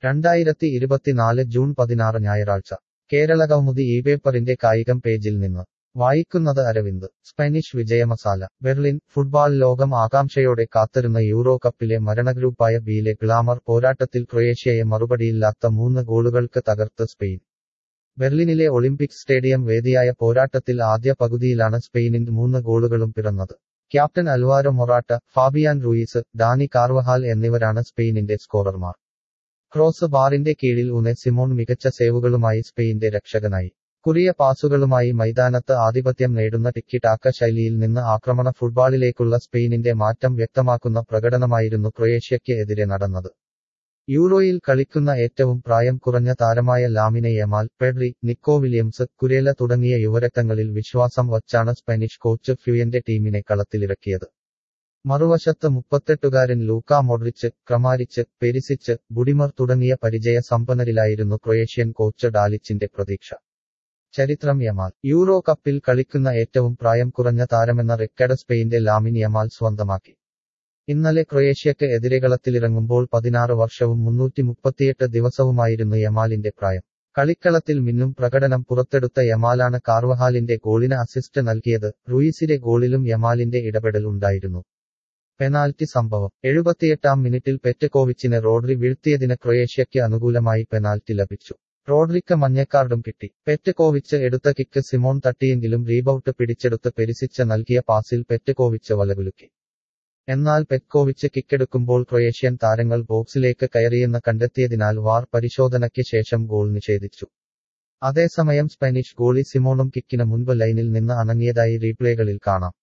രണ്ടായിരത്തി ഇരുപത്തിനാല് ജൂൺ പതിനാറ് ഞായറാഴ്ച കേരളകൗമുദി ഈ പേപ്പറിന്റെ കായികം പേജിൽ നിന്ന് വായിക്കുന്നത് അരവിന്ദ് സ്പാനിഷ് വിജയമസാല ബെർലിൻ ഫുട്ബാൾ ലോകം ആകാംക്ഷയോടെ കാത്തിരുന്ന യൂറോ കപ്പിലെ മരണഗ്രൂപ്പായ ബിയിലെ ഗ്ലാമർ പോരാട്ടത്തിൽ ക്രൊയേഷ്യയെ മറുപടിയില്ലാത്ത മൂന്ന് ഗോളുകൾക്ക് തകർത്ത് സ്പെയിൻ ബെർലിനിലെ ഒളിമ്പിക് സ്റ്റേഡിയം വേദിയായ പോരാട്ടത്തിൽ ആദ്യ പകുതിയിലാണ് സ്പെയിനിന്റെ മൂന്ന് ഗോളുകളും പിറന്നത് captain Alvaro Morata Fabian Ruiz Dani Carvajal എന്നിവരാണ് സ്പെയിനിന്റെ സ്കോറർമാർ ക്രോസ് ബാറിന്റെ കീഴിൽ ഉനെ സിമോൺ മികച്ച സേവുകളുമായി സ്പെയിന്റെ രക്ഷകനായി കുറിയ പാസുകളുമായി മൈതാനത്ത് ആധിപത്യം നേടുന്ന ടിക്കിടാക്ക ശൈലിയിൽ നിന്ന് ആക്രമണ ഫുട്ബാളിലേക്കുള്ള സ്പെയിനിന്റെ മാറ്റം വ്യക്തമാക്കുന്ന പ്രകടനമായിരുന്നു ക്രൊയേഷ്യയ്ക്ക് എതിരെ നടന്നത് യൂറോയിൽ കളിക്കുന്ന ഏറ്റവും പ്രായം കുറഞ്ഞ താരമായ Lamine Yamal Pedri Nico Williams Cucurella തുടങ്ങിയ യുവരക്തങ്ങളിൽ വിശ്വാസം വച്ചാണ് സ്പാനിഷ് കോച്ച് ഫ്യുയന്റെ ടീമിനെ കളത്തിലിറക്കിയത് മറുവശത്ത് മുപ്പത്തെട്ടുകാരൻ ലൂക്ക മൊഡ്രിച്ച് ക്രമാരിച്ച് പെരിസിച്ച് ബുഡിമർ തുടങ്ങിയ പരിചയ സമ്പന്നരിലായിരുന്നു ക്രൊയേഷ്യൻ കോച്ച് ഡാലിച്ചിന്റെ പ്രതീക്ഷ ചരിത്രം യമാൽ യൂറോ കപ്പിൽ കളിക്കുന്ന ഏറ്റവും പ്രായം കുറഞ്ഞ താരമെന്ന റെക്കഡ് സ്പെയിന്റെ ലാമിൻ യമാൽ സ്വന്തമാക്കി ഇന്നലെ ക്രൊയേഷ്യക്ക് എതിരെകളത്തിലിറങ്ങുമ്പോൾ പതിനാറ് വർഷവും മുന്നൂറ്റി മുപ്പത്തിയെട്ട് ദിവസവുമായിരുന്നു യമാലിന്റെ പ്രായം കളിക്കളത്തിൽ മിന്നും പ്രകടനം പുറത്തെടുത്ത യമാലാണ് കാർവഹാലിന്റെ ഗോളിന് അസിസ്റ്റ് നൽകിയത് റൂയിസിന്റെ ഗോളിലും യമാലിന്റെ ഇടപെടൽ ഉണ്ടായിരുന്നു പെനാൽറ്റി സംഭവം എഴുപത്തിയെട്ടാം മിനിറ്റിൽ പെറ്റകോവിച്ചിനെ റോഡ്രി വീഴ്ത്തിയതിന് ക്രൊയേഷ്യയ്ക്ക് അനുകൂലമായി പെനാൽറ്റി ലഭിച്ചു റോഡ്രിക്ക് മഞ്ഞക്കാർഡും കിട്ടി പെറ്റകോവിച്ച് എടുത്ത കിക്ക് സിമോൺ തട്ടിയെങ്കിലും റീബൌട്ട് പിടിച്ചെടുത്ത് പെരിസിച്ച് നൽകിയ പാസിൽ പെറ്റകോവിച്ച് വലകുലുക്കി എന്നാൽ പെറ്റ്കോവിച്ച് കിക്കെടുക്കുമ്പോൾ ക്രൊയേഷ്യൻ താരങ്ങൾ ബോക്സിലേക്ക് കയറിയെന്ന് കണ്ടെത്തിയതിനാൽ വാർ പരിശോധനയ്ക്ക് ശേഷം ഗോൾ നിഷേധിച്ചു അതേസമയം സ്പാനിഷ് ഗോളി സിമോണും കിക്കിന് മുൻപ് ലൈനിൽ നിന്ന് അനങ്ങിയതായി റീപ്ലേകളിൽ കാണാം